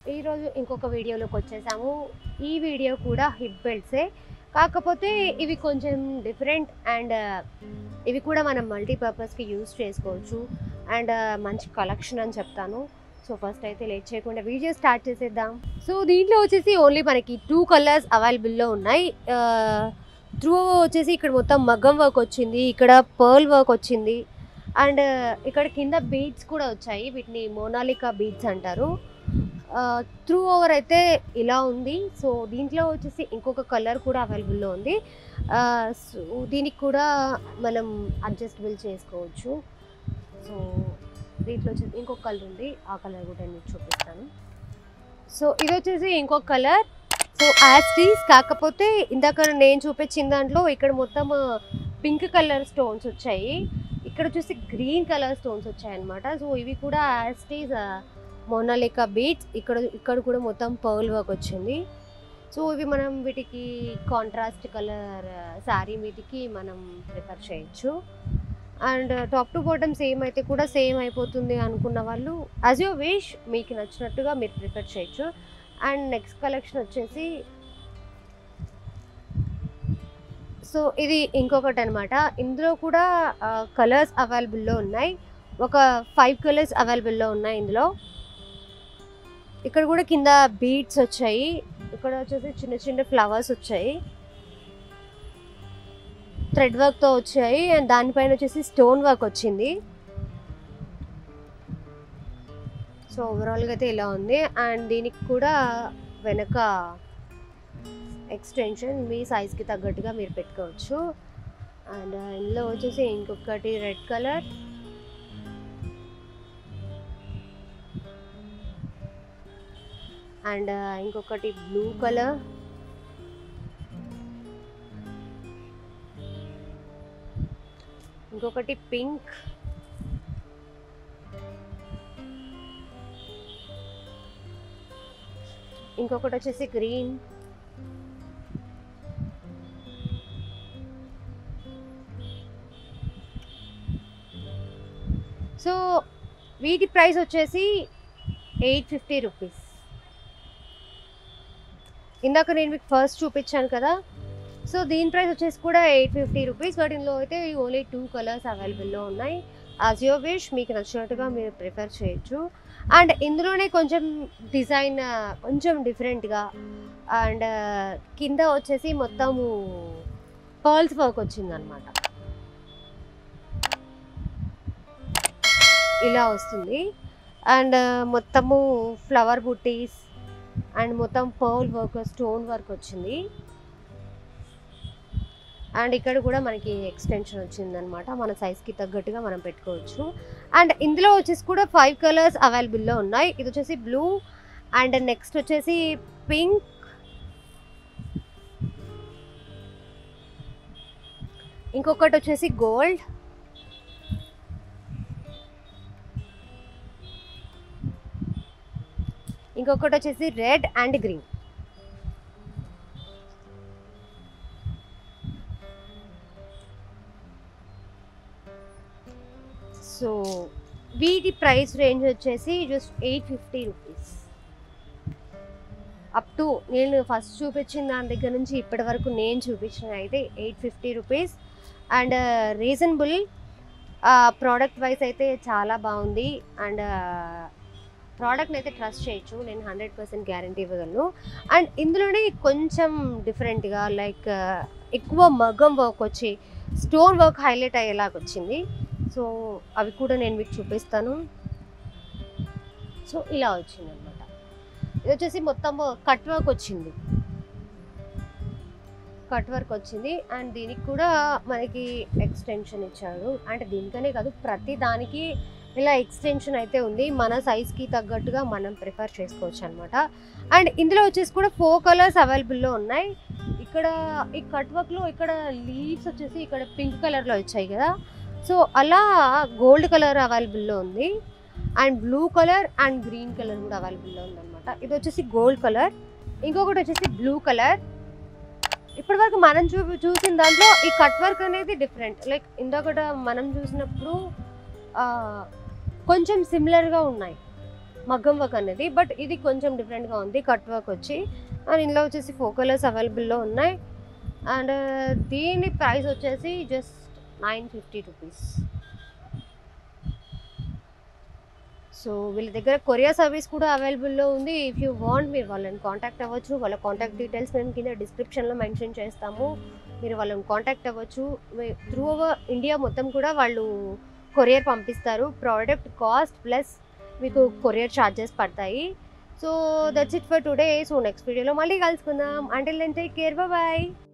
ఈరోజు ఇంకొక వీడియోలోకి వచ్చేసాము ఈ వీడియో కూడా హిప్ బెల్ట్సే కాకపోతే ఇవి కొంచెం డిఫరెంట్ అండ్ ఇవి కూడా మనం మల్టీపర్పస్కి యూజ్ చేసుకోవచ్చు అండ్ మంచి కలెక్షన్ అని చెప్తాను సో ఫస్ట్ అయితే లేట్ చేయకుండా వీడియో స్టార్ట్ చేసేద్దాం సో దీంట్లో వచ్చేసి ఓన్లీ మనకి టూ కలర్స్ అవైలబుల్లో ఉన్నాయి త్రూ వచ్చేసి ఇక్కడ మొత్తం మగ్గం వర్క్ వచ్చింది ఇక్కడ పర్ల్ వర్క్ వచ్చింది అండ్ ఇక్కడ కింద బీడ్స్ కూడా వచ్చాయి వీటిని మోనాలికా బీడ్స్ అంటారు త్రూ ఓవర్ అయితే ఇలా ఉంది సో దీంట్లో వచ్చేసి ఇంకొక కలర్ కూడా అవైలబుల్లో ఉంది సో దీనికి కూడా మనం అడ్జస్టబుల్ చేసుకోవచ్చు సో దీంట్లో వచ్చేసి ఇంకొక కలర్ ఉంది ఆ కలర్ కూడా నేను మీకు చూపిస్తాను సో ఇది వచ్చేసి ఇంకొక కలర్ సో యాస్టీస్ కాకపోతే ఇందాక నేను చూపించిన దాంట్లో ఇక్కడ మొత్తం పింక్ కలర్ స్టోన్స్ వచ్చాయి ఇక్కడ వచ్చేసి గ్రీన్ కలర్ స్టోన్స్ వచ్చాయి అనమాట సో ఇవి కూడా యాస్టీస్ మోనాలికా బీట్స్ ఇక్కడ ఇక్కడ కూడా మొత్తం పర్ల్ వర్క్ వచ్చింది సో ఇవి మనం వీటికి కాంట్రాస్ట్ కలర్ శారీ మీదకి మనం ప్రిఫర్ చేయొచ్చు and top to bottom same అయితే కూడా సేమ్ అయిపోతుంది అనుకున్న వాళ్ళు యాజ్ యూ విష్ మీకు నచ్చినట్టుగా మీరు ప్రిఫర్ చేయొచ్చు అండ్ నెక్స్ట్ కలెక్షన్ వచ్చేసి సో ఇది ఇంకొకటి అనమాట ఇందులో కూడా కలర్స్ అవైలబుల్లో ఉన్నాయి ఒక ఫైవ్ కలర్స్ అవైలబుల్లో ఉన్నాయి ఇందులో ఇక్కడ కూడా కింద బీడ్స్ వచ్చాయి ఇక్కడ వచ్చేసి చిన్న చిన్న ఫ్లవర్స్ వచ్చాయి థ్రెడ్ వర్క్తో వచ్చాయి అండ్ దానిపైన వచ్చేసి స్టోన్ వర్క్ వచ్చింది సో ఓవరాల్గా అయితే ఇలా ఉంది అండ్ దీనికి కూడా వెనక ఎక్స్టెన్షన్ మీ సైజ్కి తగ్గట్టుగా మీరు పెట్టుకోవచ్చు అండ్ ఇందులో వచ్చేసి ఇంకొకటి రెడ్ కలర్ అండ్ ఇంకొకటి బ్లూ కలర్ ఇంకొకటి పింక్ ఇంకొకటి వచ్చేసి గ్రీన్ సో వీటి ప్రైస్ వచ్చేసి ఎయిట్ ఫిఫ్టీ రూపీస్ ఇందాక నేను మీకు ఫస్ట్ చూపించాను కదా సో దీని ప్రైస్ వచ్చేసి కూడా ఎయిట్ ఫిఫ్టీ రూపీస్ బట్ ఇందులో అయితే ఓన్లీ టూ కలర్స్ అవైలబుల్లో ఉన్నాయి యాజ్ యువర్ విష్ మీకు నచ్చినట్టుగా మీరు ప్రిఫర్ చేయొచ్చు అండ్ ఇందులోనే కొంచెం డిజైన్ కొంచెం డిఫరెంట్గా అండ్ కింద వచ్చేసి మొత్తము పర్ల్స్ వర్క్ వచ్చిందనమాట ఇలా వస్తుంది అండ్ మొత్తము ఫ్లవర్ బుట్టీస్ అండ్ మొత్తం పర్ల్ వర్క్ స్టోన్ వర్క్ వచ్చింది అండ్ ఇక్కడ కూడా మనకి ఎక్స్టెన్షన్ వచ్చిందనమాట మన సైజ్కి తగ్గట్టుగా మనం పెట్టుకోవచ్చు అండ్ ఇందులో వచ్చేసి కూడా ఫైవ్ కలర్స్ అవైలబుల్లో ఉన్నాయి ఇది వచ్చేసి బ్లూ అండ్ నెక్స్ట్ వచ్చేసి పింక్ ఇంకొకటి వచ్చేసి గోల్డ్ ఇంకొకటి వచ్చేసి రెడ్ అండ్ గ్రీన్ సో వీటి ప్రైస్ రేంజ్ వచ్చేసి just eight fifty rupees up to నేను ఫస్ట్ చూపించిన దాని దగ్గర నుంచి ఇప్పటి వరకు నేను చూపించిన అయితే eight fifty rupees and reasonable product wise అయితే చాలా బాగుంది అండ్ ప్రోడక్ట్ని అయితే ట్రస్ట్ చేయొచ్చు నేను హండ్రెడ్ పర్సెంట్ గ్యారంటీ ఇవ్వగలను అండ్ ఇందులోనే కొంచెం డిఫరెంట్గా లైక్ ఎక్కువ మగ్గం వర్క్ వచ్చి స్టోన్ వర్క్ హైలైట్ అయ్యేలాగా వచ్చింది సో అవి కూడా నేను మీకు చూపిస్తాను సో ఇలా వచ్చింది అనమాట ఇది వచ్చేసి మొత్తం కట్ వర్క్ వచ్చింది కట్ వర్క్ వచ్చింది అండ్ దీనికి కూడా మనకి ఎక్స్టెన్షన్ ఇచ్చాడు అంటే దీనికనే కాదు ప్రతి దానికి ఇలా ఎక్స్టెన్షన్ అయితే ఉంది మన సైజ్కి తగ్గట్టుగా మనం ప్రిఫర్ చేసుకోవచ్చు అనమాట అండ్ ఇందులో వచ్చేసి కూడా ఫోర్ కలర్స్ అవైలబుల్లో ఉన్నాయి ఇక్కడ ఈ కట్ వర్క్లో ఇక్కడ లీవ్స్ వచ్చేసి ఇక్కడ పింక్ కలర్లో వచ్చాయి కదా సో అలా గోల్డ్ కలర్ అవైలబుల్లో ఉంది and blue colour and green colour కూడా అవైలబుల్లో ఉందన్నమాట ఇది వచ్చేసి గోల్డ్ కలర్ ఇంకొకటి వచ్చేసి బ్లూ కలర్ ఇప్పటివరకు మనం చూ చూసిన దాంట్లో ఈ కట్ వర్క్ అనేది డిఫరెంట్ లైక్ ఇందాకట మనం చూసినప్పుడు ఆ, కొంచెం సిమిలర్గా ఉన్నాయి మగ్గం వర్క్ అనేది బట్ ఇది కొంచెం డిఫరెంట్గా ఉంది కట్ వర్క్ వచ్చి అండ్ ఇందులో వచ్చేసి ఫోర్ కలర్స్ అవైలబుల్లో ఉన్నాయి అండ్ దీని ప్రైస్ వచ్చేసి just nine fifty rupees so వీళ్ళ దగ్గర కొరియర్ సర్వీస్ కూడా అవైలబుల్లో ఉంది ఇఫ్ యూ వాంట్ మీరు వాళ్ళని కాంటాక్ట్ అవ్వచ్చు వాళ్ళ కాంటాక్ట్ డీటెయిల్స్ మేము కింద డిస్క్రిప్షన్లో మెన్షన్ చేస్తాము మీరు వాళ్ళని కాంటాక్ట్ అవ్వచ్చు త్రూ ఓవర్ ఇండియా మొత్తం కూడా వాళ్ళు కొరియర్ పంపిస్తారు ప్రోడక్ట్ కాస్ట్ ప్లస్ మీకు కొరియర్ ఛార్జెస్ పడతాయి so that's it for today so next వీడియోలో మళ్ళీ కలుసుకుందాం until then take care bye